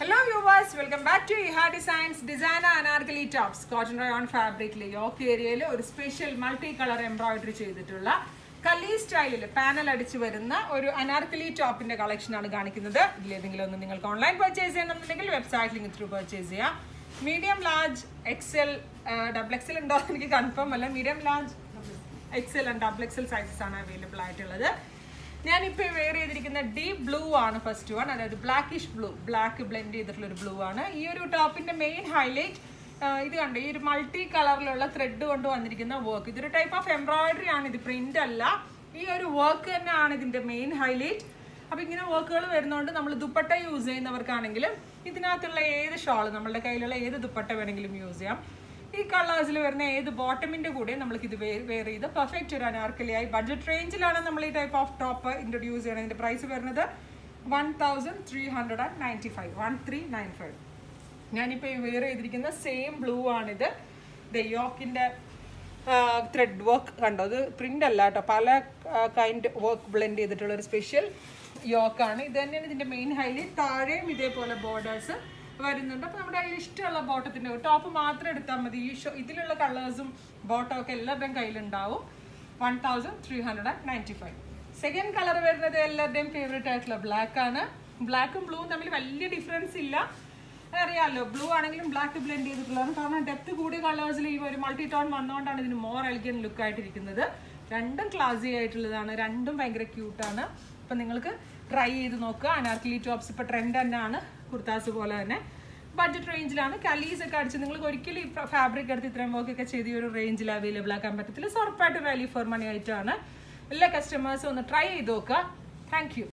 hello viewers welcome back to Iha designs designer anarkali tops cotton rayon ഫാബ്രിക്കിൽ yoke ഏരിയയിൽ ഒരു special multi colour embroidery ചെയ്തിട്ടുള്ള കലി സ്റ്റൈലിൽ പാനൽ അടിച്ച് വരുന്ന ഒരു അനാർക്കലി ടോപ്പിന്റെ കളക്ഷൻ ആണ് കാണിക്കുന്നത് ഇതിലേതെങ്കിലും ഒന്ന് നിങ്ങൾക്ക് ഓൺലൈൻ പർച്ചേസ് ചെയ്യണമെന്നുണ്ടെങ്കിൽ വെബ്സൈറ്റ് ലിങ്ക് ത്രൂ പർച്ചേസ് ചെയ്യാം medium large XL double XL ഉണ്ടോ എന്ന് എനിക്ക് കൺഫേം അല്ല medium large XL and double XL sizes ആണ് അവൈലബിൾ ആയിട്ടുള്ളത് ഞാനിപ്പോൾ വെയർ ചെയ്തിരിക്കുന്ന ഡീപ് ബ്ലൂ ആണ് ഫസ്റ്റ് വൺ അതായത് ബ്ലാക്കിഷ് ബ്ലൂ ബ്ലാക്ക് ബ്ലെൻഡ് ചെയ്തിട്ടുള്ള ഒരു ബ്ലൂ ആണ് ഈ ഒരു ടോപ്പിന്റെ മെയിൻ ഹൈലൈറ്റ് ഇത് കണ്ട് ഈ ഒരു മൾട്ടി കളറിലുള്ള ത്രെഡ് കൊണ്ട് വന്നിരിക്കുന്ന വർക്ക് ഇതൊരു ടൈപ്പ് ഓഫ് എംബ്രോയിഡറി ആണ് ഇത് പ്രിന്റ് അല്ല ഈ ഒരു വർക്ക് തന്നെയാണ് ഇതിന്റെ മെയിൻ ഹൈലൈറ്റ് അപ്പൊ ഇങ്ങനെ വർക്കുകൾ വരുന്നതുകൊണ്ട് നമ്മൾ ദുപ്പട്ട യൂസ് ചെയ്യുന്നവർക്കാണെങ്കിലും ഇതിനകത്തുള്ള ഏത് ഷാൾ നമ്മളുടെ കയ്യിലുള്ള ഏത് ദുപ്പട്ട വേണമെങ്കിലും യൂസ് ചെയ്യാം ഈ കളേഴ്സിൽ വരുന്ന ഏത് ബോട്ടമിന്റെ കൂടെ നമ്മൾക്ക് ഇത് വെയർ ചെയ്ത് പെർഫെക്റ്റ് ഒരു അനാർക്കലിയായി ബഡ്ജറ്റ് റേഞ്ചിലാണ് നമ്മൾ ഈ ടൈപ്പ് ഓഫ് ടോപ്പ് ഇൻട്രൊഡ്യൂസ് ചെയ്യണം ഇതിന്റെ പ്രൈസ് വരുന്നത് one thousand three hundred and ninety five one three nine five ഞാനിപ്പോൾ ഈ വെയർ ചെയ്തിരിക്കുന്ന സെയിം ബ്ലൂ ആണിത് യോക്കിന്റെ ത്രെഡ് വർക്ക് കണ്ടോ അത് പ്രിന്റ് അല്ല കേട്ടോ പല കൈൻഡ് വർക്ക് ബ്ലെൻഡ് ചെയ്തിട്ടുള്ള ഒരു സ്പെഷ്യൽ യോക്കാണ് ഇത് തന്നെയാണ് ഇതിന്റെ മെയിൻ ഹൈലൈറ്റ് താഴെയും ഇതേപോലെ ബോർഡേഴ്സ് വരുന്നുണ്ട് അപ്പോൾ നമ്മുടെ കയ്യിൽ ഇഷ്ടമുള്ള ബോട്ടത്തിന്റെ ടോപ്പ് മാത്രം എടുത്താൽ മതി ഈ ഷോ ഇതിലുള്ള കളേഴ്സും ബോട്ടം ഒക്കെ എല്ലാവരുടെയും കയ്യിലുണ്ടാവും one thousand three hundred and ninety five second colour വരുന്നത് എല്ലാവരുടെയും ഫേവറേറ്റ് ആയിട്ടുള്ള ബ്ലാക്ക് ആണ് ബ്ലാക്കും ബ്ലൂവും തമ്മിൽ വലിയ ഡിഫറൻസ് ഇല്ല അറിയാമല്ലോ ബ്ലൂ ആണെങ്കിലും ബ്ലാക്ക് ബ്ലെൻഡ് ചെയ്തിട്ടുള്ളതാണ് കാരണം ഡെപ്ത് കൂടിയ കളേഴ്സിൽ ഈ ഒരു മൾട്ടി ടോൺ വന്നുകൊണ്ടാണ് ഇതിന് മോർ എലിഗൻ ലുക്ക് ആയിട്ടിരിക്കുന്നത് രണ്ടും ക്ലാസി ആയിട്ടുള്ളതാണ് രണ്ടും ഭയങ്കര ക്യൂട്ടാണ് അപ്പം നിങ്ങൾക്ക് ട്രൈ ചെയ്ത് നോക്കുക അനാർക്കലി ടോപ്സ് ഇപ്പോൾ ട്രെൻഡ് തന്നെയാണ് കുർത്താസ് പോലെ തന്നെ ബഡ്ജറ്റ് റേഞ്ചിലാണ് കലീസ് ഒക്കെ അടിച്ച് നിങ്ങൾക്ക് ഒരിക്കലും ഈ ഫാബ്രിക് എടുത്ത് ഇത്രയും വർക്ക് ഒക്കെ ചെയ്ത് ഈ ഒരു റേഞ്ചിൽ അവൈലബിൾ ആക്കാൻ പറ്റത്തില്ല സോ ഉറപ്പായിട്ടും വാല്യൂ ഫോർ മണി ആയിട്ടാണ് എല്ലാ കസ്റ്റമേഴ്സും ഒന്ന് ട്രൈ ചെയ്ത് നോക്കുക താങ്ക് യു